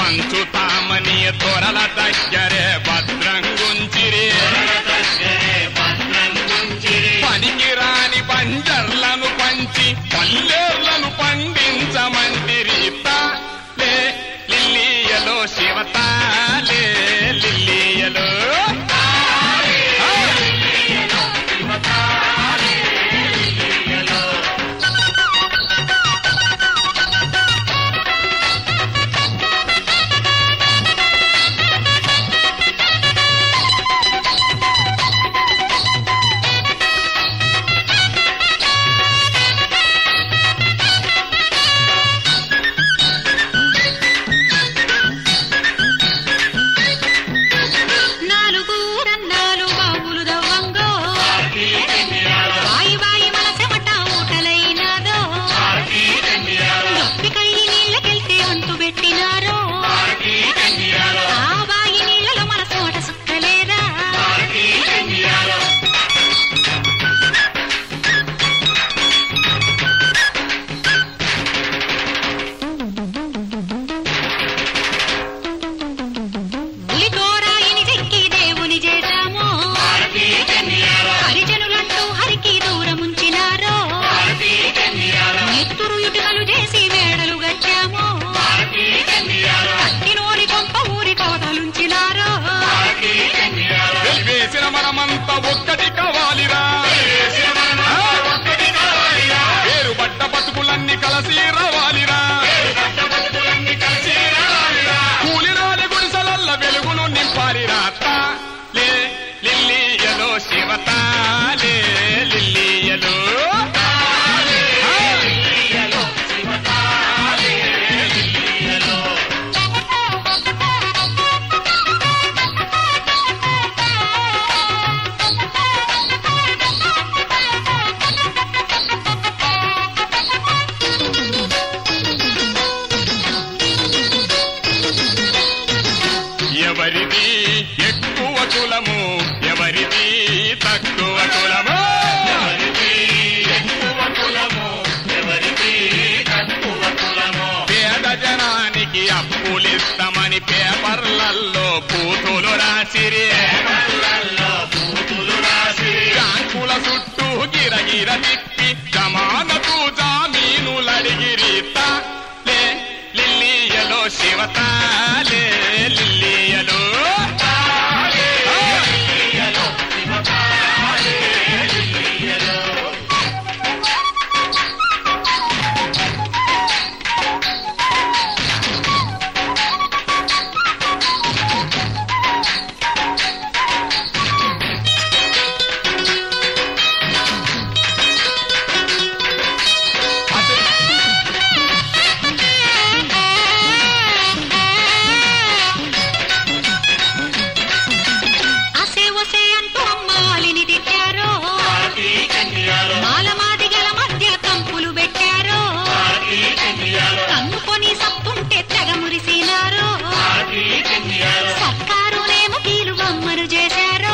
పంచుతామని దొరల దగ్గరే భద్రంగుంచిరి పనికి రాని పంజర్లను పంచి పల్లెర్లను పండించమంటిరి లే లిల్లియలో శివతాలే లిల్లియలో ఆ! నాలుగు రన్నాలు బాబులు దవ్వంగో వాయి వాయి మన చెమట ఊటలైనాదో నొప్పి కళ్ళి నీళ్ళకెళ్తే అంటు పెట్టినారో ఆ బాయి నీళ్ళలో మన చోట సుక్కలేదా ఉలికోరాయిని చెక్కి దేవుని చేశాము హరిజనులంటూ హరికి దూరముంచినారో ఎత్తురు ఇటుకలు చేసి మేడలు గట్టాము కట్టినోరి కొంప ఊరి కోతలుంచినారో వెలివేసిన మనమంతా ఒక్కటి కావాలిరా వేరుపడ్డ బతుకులన్నీ కలసి రావాలిరా కూలిరాలి గుడిసెలల్ల వెలుగును నింపాలిరా లే లిల్లియలో శివతాలే లిల్లియలో ఎవరిది ఎక్కువ కులము ఎవరిది తక్కువ కులము పేద జనానికి అప్పులిస్తామని పేపర్లలో బూతులు రాసిరి బ్యాంకుల చుట్టూ గిరగిర తిప్పి జమానతు జామీనులడిగిరి లే లిల్లియలో శివతాలే లిల్లియలో అసే ఒసే అంటూ అమ్మాలిని తిట్టారో మాలమాదిగల మధ్య కంపులు పెట్టారో కన్నుకొని సత్తుంటే తెగ మురిసినారో సర్కారునేమో కీలు బొమ్మను చేశారో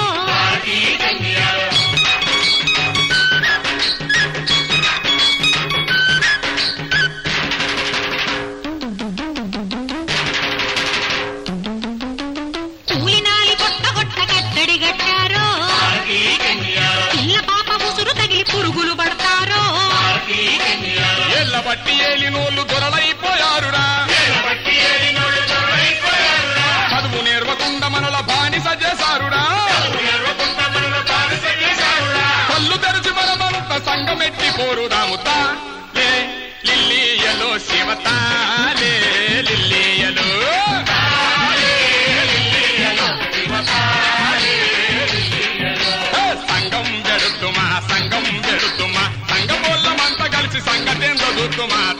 కూలినాలి కొట్ట కొట్ట కట్టడి గట్టారో పిల్ల పాప ముసురు తగిలి పురుగులు పడతారో ఎల్ల బట్టి ఏలినోళ్ళు దొరలైపోయారురా చదువు నేర్వకుండా మనల బానిస చేశారురా కళ్ళు తెరిచి మనమంత సంగమెట్టి కోరుదాముతా లే లిల్లియలో శివతాలే లిల్లియలో ఏ, సంఘం వెడుతుమా సంఘం వెడుతుమా సంఘం వల్ల మంత కలిసి సంగతేం చదువుతుమా